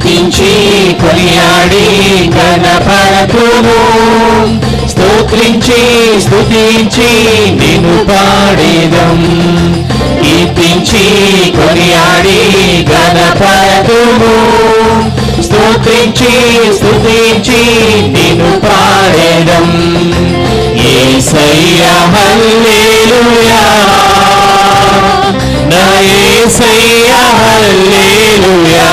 కీర్తించి కొనియాడి గణపరతును స్తోత్రించి స్తుతించి నిన్ను పాడేదం కీర్తించి కొనియాడి గణపరతును స్తోత్రించి స్తుతించి నిన్ను పాడేదం ఏసయ్య హల్లెలూయా నా ఏసయ్య హల్లెలూయా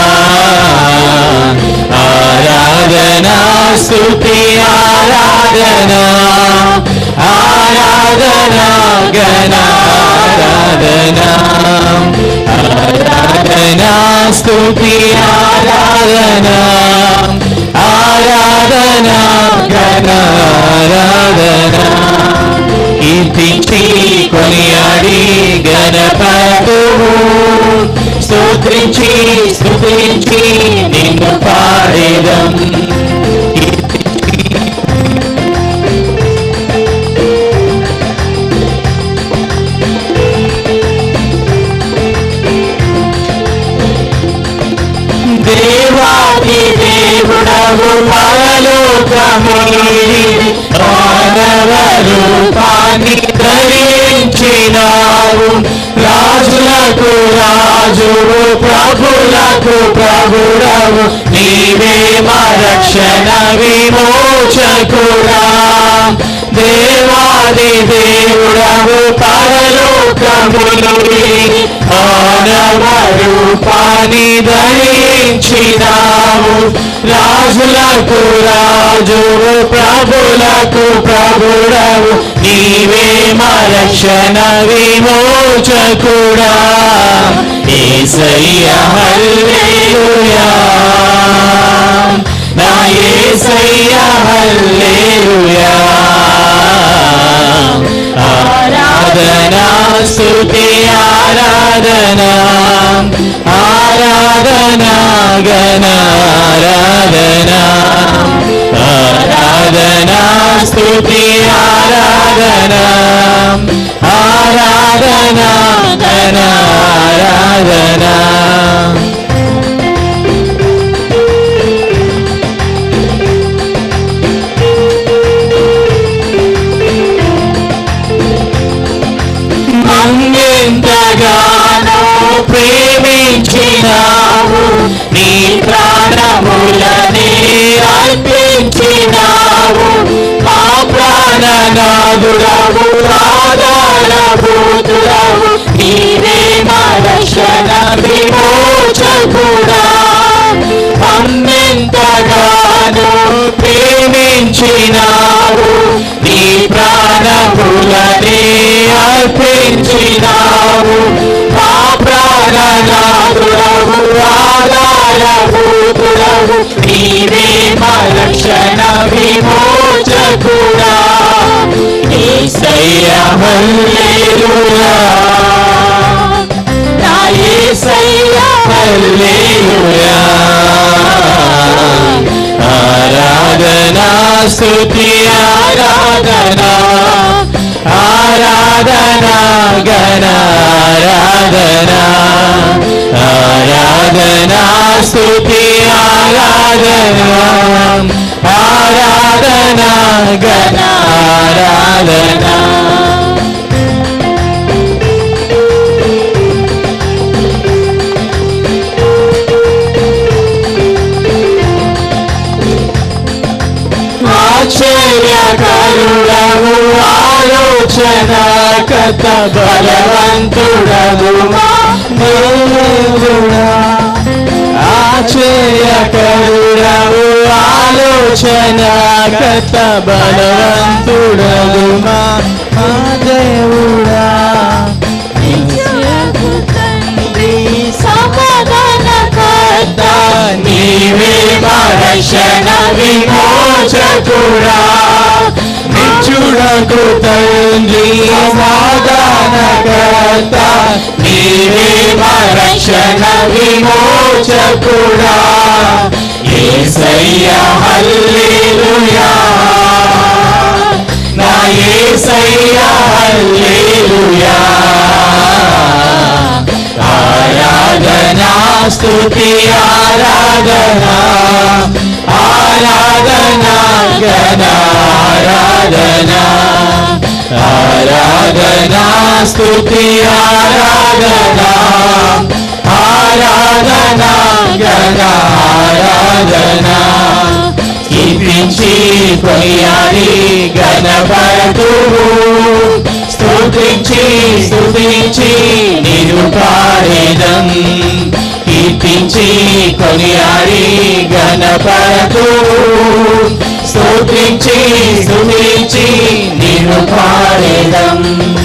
ఆరాధనా స్తుతి ఆరాధనా ఆరాధనా గణారాధనా ఆరాధనా స్తుతి ఆరాధనా ఆరాధనా గణారాధనా కీర్తించి కొనియాడి గణపతువు స్తోత్రించి స్తుతించి నిన్ను పాడేదం దేవాది దేవుడవు పరలోకమీరి మానవ రూపాన్ని ధరించినావు రాజులకు రాజువు ప్రభులకు ప్రభుడవు నీవే మా రక్షణ విమోచకుడా దేవాది దేవుడవు పరలోకముని మానవ రూపాన్ని ధరించినావు రాజులకు రాజువు ప్రభులకు ప్రభుడవు నీవే మా రక్షణ విమోచకుడా ఏసయ్య హల్లెలూయా నా ఏసయ్య హల్లెలూయా ఆరాధనా స్తుతి ఆరాధనా ఆరాధనా గణారాధనా ఆరాధనా స్తుతి ఆరాధనా ఆరాధనా గణారాధనా ఎంతగానో ప్రేమించినావు నీ ప్రాణములనే అర్పించినావు మా ప్రాణనాదుడవు ఆధారభూతుడవు నీవే మా రక్షణ విమోచకుడా అమ్మెంతగానో ప్రేమించినావు నీ ప్రాణములనే అర్పించినావు మా ప్రాణనాదుడవు ఆధారభూతుడవు నీవే మా రక్షణ విమోచకుడా ఏసయ్య హల్లెలూయా నా ఏసయ్య హల్లెలూయా ఆరాధనా స్తుతి ఆరాధనా ఆరాధనా గణారాధనా ఆరాధనా స్తుతి ఆరాధనా ఆరాధనా గణారాధనా ఆశ్చర్యకరుడవు ఆలోచన కథ బలవంతుడవు మా దేవుడా ఆశ్చర్యకరుడవు ఆలోచన కథ బలవంతుడవు మా మా దేవుడా సమాధానకర్త నీవే మా రక్షణ విమోచకుడా నిచ్చుడకు తండ్రి సమాధానకర్త నీవే మా రక్షణ విమోచకుడా ఏసయ్య హల్లెలూయా నా ఏసయ్య హల్లెలూయా ఆరాధనా స్తుతి ఆరాధన ఆరాధన గణ ఆరాధన ఆరాధన స్తుతి ఆరాధన ఆరాధన గణ ఆరాధన కీర్తించి కొనియాడి గణపరతు స్తుతించి స్తుతించి నిరు పాడేదం కీర్తించి కొనియాడి గణపరతు స్తుతించి స్తుతించి నిరు పాడేదం